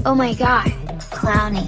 Oh my god. Clowny.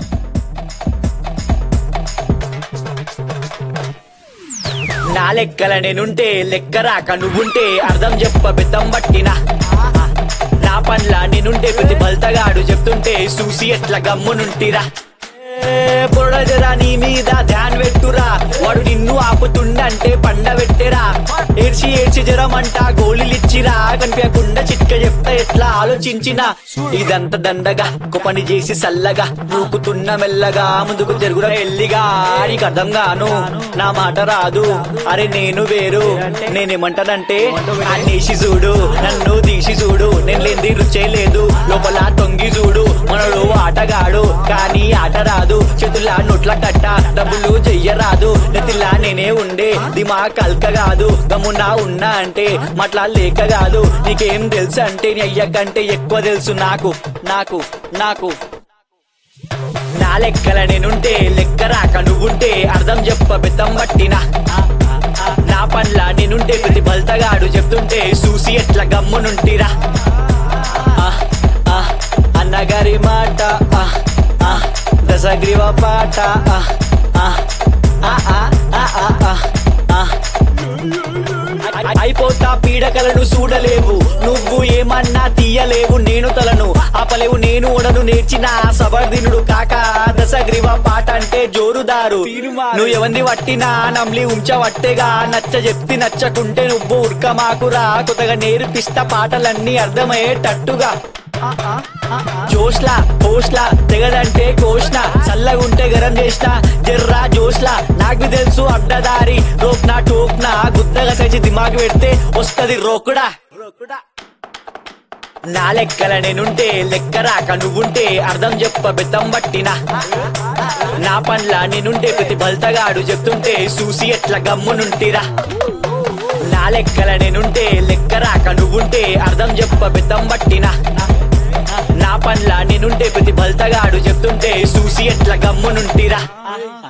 నా లెక్కల నేనుంటే లెక్క రాక నువ్వుంటే అర్థం చెప్ప బెత్తం పట్టినా నా పన్ల నేనుంటే ప్రతి బల్తగాడు చెప్తుంటే చూసి ఎట్లా గమ్మునుంటిరా ఏ, బురదరా నీ మీద ధ్యాన్ పెట్టురా వాడు నిన్ను ఆపుతుండంటే పండ పెట్టెరా ఏడ్చి ఏడ్చి జ్వరమంట గోళీలిచ్చిరా కనిపించకుండా చిట్క చెప్తా ఎట్లా ఆలోచించిన ఇదంత దండగా ఒక పని చేసి సల్లగా నూకుతున్న మెల్లగా ముందుకు జరుగురా ఎల్లిగా నీకు అర్థం గాను నా మాట రాదు అరే నేను వేరు నేనేమంటానంటే అన్నేసి చూడు నన్ను తీసి చూడు నేను లేని రుచే లేదు లోపల తొంగి చూడు మనడు ఆటగాడు కానీ ఆట రాదు చేతుల నోట్ల కట్ట డబ్బులు చెయ్యరాదు నెతిలా నేనే ఉండే దిమా కల్క కాదు గమ్మునా ఉన్నా అంటే మట్లా లేక కాదు నీకేం తెలుసు అంటే నీ అయ్య కంటే ఎక్కువ తెలుసు నాకు నాకు నాకు నా లెక్కల నేనుంటే లెక్క రాక నువ్వుంటే అర్థం చెప్ప బెత్తం పట్టినా నా పన్ల నేనుంటే ప్రతి బల్తగాడు చెప్తుంటే చూసి ఎట్లా గమ్మునుంటిరా ఆ, ఆ, అన్నగారి మాట ఆ, ఆ, దశగ్రీవ పాట ఆ, ఆ, ఆ, ఆ, ఆ, ఆ, ఆ, ఆ. అయి- అయిపోతా పీడకలను చూడలేవు నువ్వు ఏమన్నా తీయలేవు నేను తలను ఆపలేవు నేను ఉడను నేర్చిన సబర్దినుడు కాక దశగ్రీవ పాట అంటే జోరుదారు నువ్వు ఎవంది వట్టినా నమ్లి ఉంచవట్టేగా నచ్చ చెప్తి నచ్చకుంటే నువ్వు ఉర్క మాకురా కొత్తగా నేర్పిస్తా పాటలన్నీ అర్థమయ్యేటట్టుగా జోష్లా పోస్లా తెగదంటే కోష్నా చల్లగుంటే గరం చేసిన జర్రా జోష్లా నాకు తెలుసు అడ్డదారి రోక్నా టోక్నా గుత్తగా సచి దిమాగ్ పెడితే వస్తది రోకుడా నా లెక్కల నేనుంటే లెక్క రాక నువ్వుంటే అర్థం చెప్ప బెత్తం పట్టినా నా పన్ల నేనుంటే ప్రతి బల్తగాడు చెప్తుంటే చూసి ఎట్లా గమ్మునుంటిరా నా లెక్కల నేనుంటే లెక్క రాక నువ్వుంటే అర్థం చెప్ప బెత్తం పట్టినా నా పన్ల నేనుంటే ప్రతి బల్తగాడు చెప్తుంటే చూసి ఎట్లా గమ్మునుంటిరా